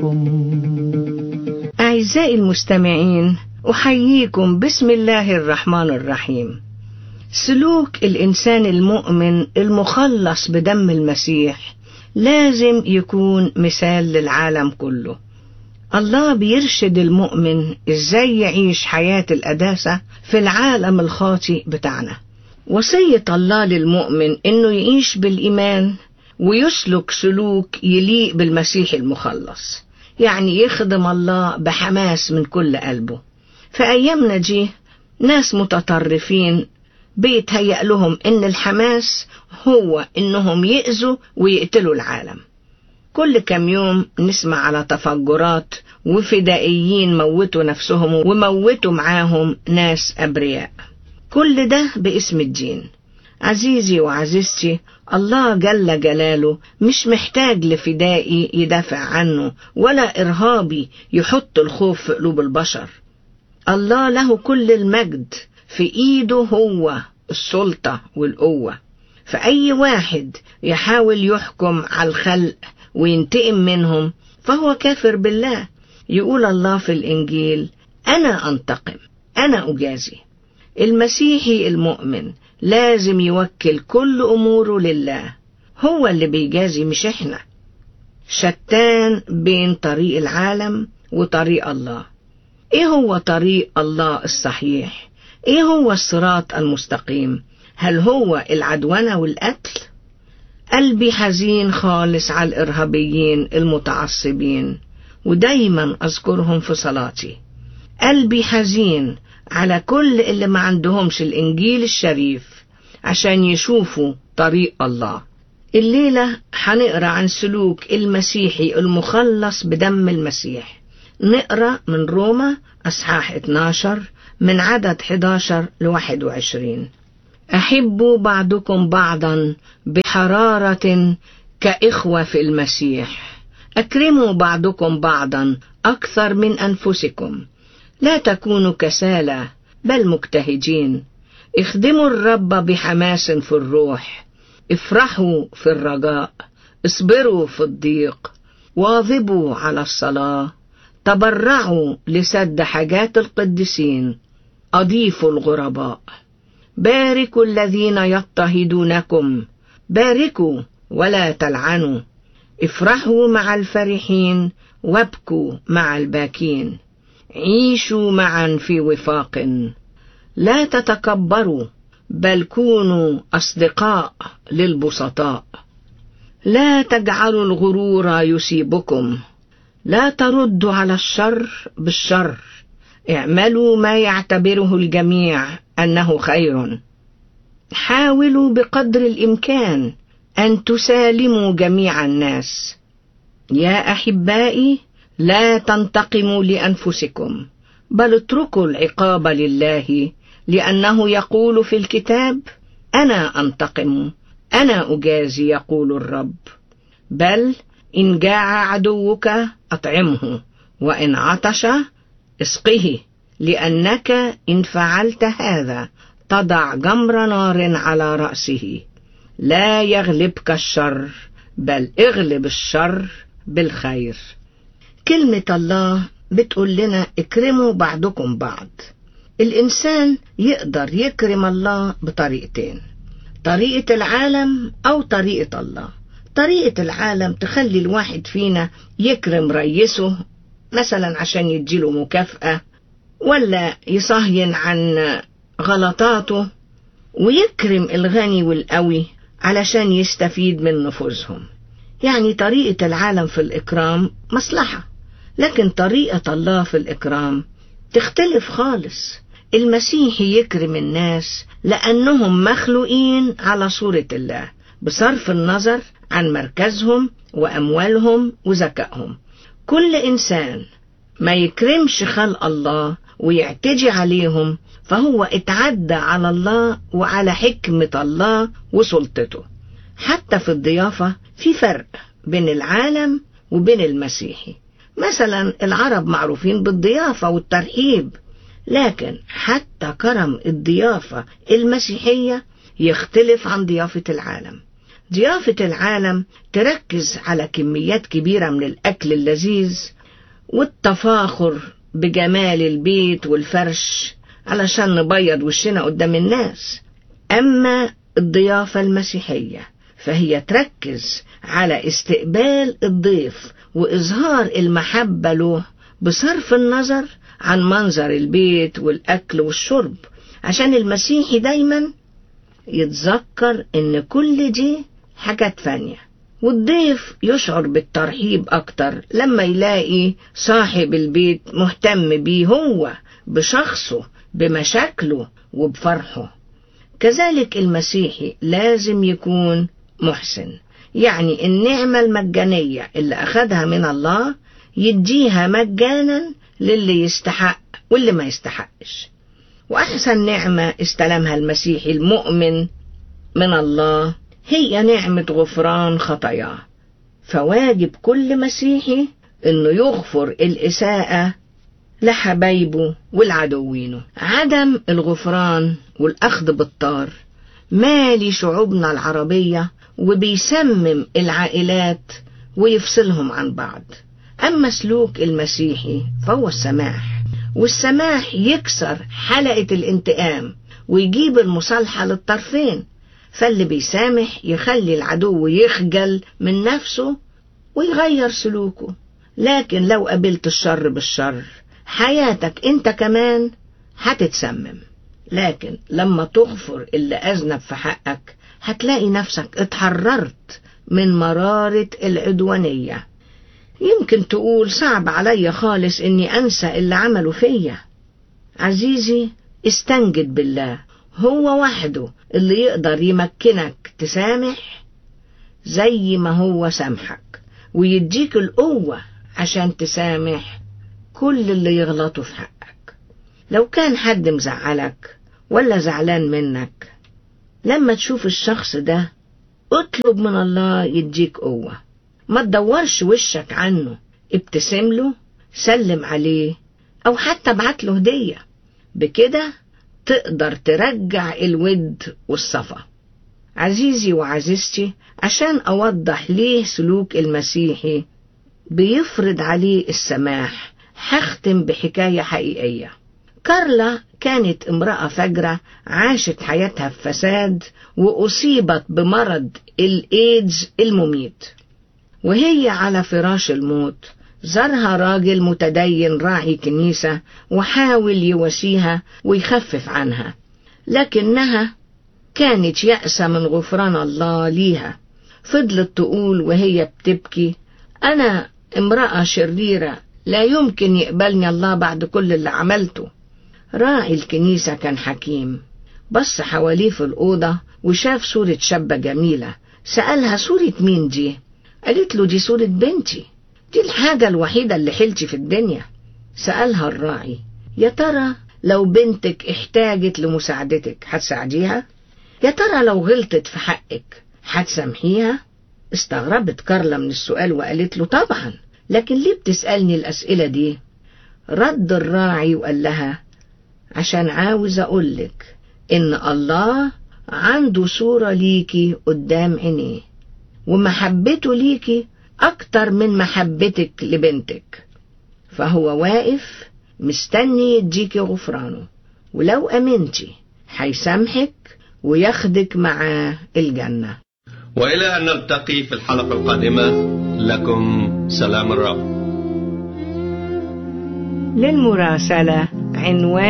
أعزائي المستمعين أحييكم بسم الله الرحمن الرحيم سلوك الإنسان المؤمن المخلص بدم المسيح لازم يكون مثال للعالم كله الله بيرشد المؤمن ازاي يعيش حياة القداسة في العالم الخاطئ بتاعنا وصية الله للمؤمن انه يعيش بالإيمان ويسلك سلوك يليق بالمسيح المخلص يعني يخدم الله بحماس من كل قلبه في أيامنا دي ناس متطرفين بيتهيأ لهم إن الحماس هو إنهم يأذوا ويقتلوا العالم كل كم يوم نسمع على تفجرات وفدائيين موتوا نفسهم وموتوا معاهم ناس أبرياء كل ده باسم الدين عزيزي وعزيزتي الله جل جلاله مش محتاج لفدائي يدافع عنه ولا إرهابي يحط الخوف في قلوب البشر الله له كل المجد في إيده هو السلطة والقوة فأي واحد يحاول يحكم على الخلق وينتقم منهم فهو كافر بالله يقول الله في الإنجيل أنا أنتقم أنا أجازي المسيحي المؤمن لازم يوكل كل أموره لله هو اللي بيجازي مش إحنا شتان بين طريق العالم وطريق الله إيه هو طريق الله الصحيح إيه هو الصراط المستقيم هل هو العدوانة والقتل قلبي حزين خالص على الإرهابيين المتعصبين ودايما أذكرهم في صلاتي قلبي حزين على كل اللي ما عندهمش الإنجيل الشريف عشان يشوفوا طريق الله الليلة هنقرأ عن سلوك المسيحي المخلص بدم المسيح نقرأ من روما أصحاح 12 من عدد 11 ل 21 أحبوا بعضكم بعضا بحرارة كإخوة في المسيح أكرموا بعضكم بعضا أكثر من أنفسكم لا تكونوا كسالى بل مجتهدين اخدموا الرب بحماس في الروح افرحوا في الرجاء اصبروا في الضيق واظبوا على الصلاة تبرعوا لسد حاجات القديسين أضيفوا الغرباء باركوا الذين يضطهدونكم باركوا ولا تلعنوا افرحوا مع الفرحين وابكوا مع الباكين عيشوا معا في وفاق لا تتكبروا بل كونوا أصدقاء للبسطاء لا تجعلوا الغرور يصيبكم لا تردوا على الشر بالشر اعملوا ما يعتبره الجميع أنه خير حاولوا بقدر الإمكان أن تسالموا جميع الناس يا أحبائي لا تنتقموا لأنفسكم بل اتركوا العقاب لله لأنه يقول في الكتاب أنا أنتقم أنا أجازي يقول الرب بل إن جاع عدوك أطعمه وإن عطش اسقه لأنك إن فعلت هذا تضع جمر نار على رأسه لا يغلبك الشر بل اغلب الشر بالخير كلمة الله بتقول لنا اكرموا بعضكم بعض الإنسان يقدر يكرم الله بطريقتين طريقة العالم أو طريقة الله طريقة العالم تخلي الواحد فينا يكرم رئيسه مثلا عشان يديله مكافأة ولا يصهين عن غلطاته ويكرم الغني والقوي علشان يستفيد من نفوذهم يعني طريقة العالم في الإكرام مصلحة لكن طريقة الله في الإكرام تختلف خالص المسيحي يكرم الناس لأنهم مخلوقين على صورة الله بصرف النظر عن مركزهم وأموالهم وذكائهم كل إنسان ما يكرمش خلق الله ويعتدي عليهم فهو اتعدى على الله وعلى حكمة الله وسلطته حتى في الضيافة في فرق بين العالم وبين المسيحي مثلا العرب معروفين بالضيافة والترحيب لكن حتى كرم الضيافة المسيحية يختلف عن ضيافة العالم ضيافة العالم تركز على كميات كبيرة من الأكل اللذيذ والتفاخر بجمال البيت والفرش علشان نبيض وشنا قدام الناس أما الضيافة المسيحية فهي تركز على استقبال الضيف وإظهار المحبة له بصرف النظر عن منظر البيت والأكل والشرب عشان المسيحي دايما يتذكر إن كل دي حاجات فانية والضيف يشعر بالترحيب أكتر لما يلاقي صاحب البيت مهتم بيه هو بشخصه بمشاكله وبفرحه كذلك المسيحي لازم يكون محسن يعني النعمة المجانية اللي أخدها من الله يديها مجانا للي يستحق واللي ما يستحقش وأحسن نعمة استلمها المسيحي المؤمن من الله هي نعمة غفران خطاياه فواجب كل مسيحي انه يغفر الإساءة لحبايبه والعدوينه عدم الغفران والأخذ بالطار مالي شعوبنا العربية وبيسمم العائلات ويفصلهم عن بعض أما سلوك المسيحي فهو السماح والسماح يكسر حلقة الانتقام ويجيب المصالحة للطرفين فاللي بيسامح يخلي العدو يخجل من نفسه ويغير سلوكه لكن لو قبلت الشر بالشر حياتك انت كمان هتتسمم لكن لما تغفر اللي أذنب في حقك هتلاقي نفسك اتحررت من مرارة العدوانية يمكن تقول صعب عليا خالص اني انسى اللي عملوا فيا عزيزي استنجد بالله هو وحده اللي يقدر يمكنك تسامح زي ما هو سامحك ويديك القوة عشان تسامح كل اللي يغلطوا في حقك لو كان حد مزعلك ولا زعلان منك لما تشوف الشخص ده اطلب من الله يديك قوة ما تدورش وشك عنه ابتسم له سلم عليه او حتى ابعت له هدية بكده تقدر ترجع الود والصفا عزيزي وعزيزتي عشان أوضح ليه سلوك المسيحي بيفرض عليه السماح هختم بحكاية حقيقية كارلا كانت امرأة فجرة عاشت حياتها في فساد وأصيبت بمرض الإيدز المميت وهي على فراش الموت زارها راجل متدين راعي كنيسة وحاول يواسيها ويخفف عنها لكنها كانت يأسة من غفران الله ليها فضلت تقول وهي بتبكي أنا امرأة شريرة لا يمكن يقبلني الله بعد كل اللي عملته راعي الكنيسة كان حكيم بص حواليه في الأوضة وشاف صورة شابة جميلة سألها صورة مين دي؟ قالت له دي صورة بنتي دي الحاجة الوحيدة اللي حلتي في الدنيا سألها الراعي يا ترى لو بنتك احتاجت لمساعدتك هتساعديها؟ يا ترى لو غلطت في حقك هتسامحيها؟ استغربت كارلا من السؤال وقالت له طبعا لكن ليه بتسألني الأسئلة دي؟ رد الراعي وقال لها عشان عاوز أقولك إن الله عنده صورة ليكي قدام عينيه ومحبته ليكي أكتر من محبتك لبنتك فهو واقف مستني يديكي غفرانه ولو أمنتي هيسامحك وياخدك معاه الجنة وإلى أن نلتقي في الحلقة القادمة لكم سلام الرب للمراسلة عنوان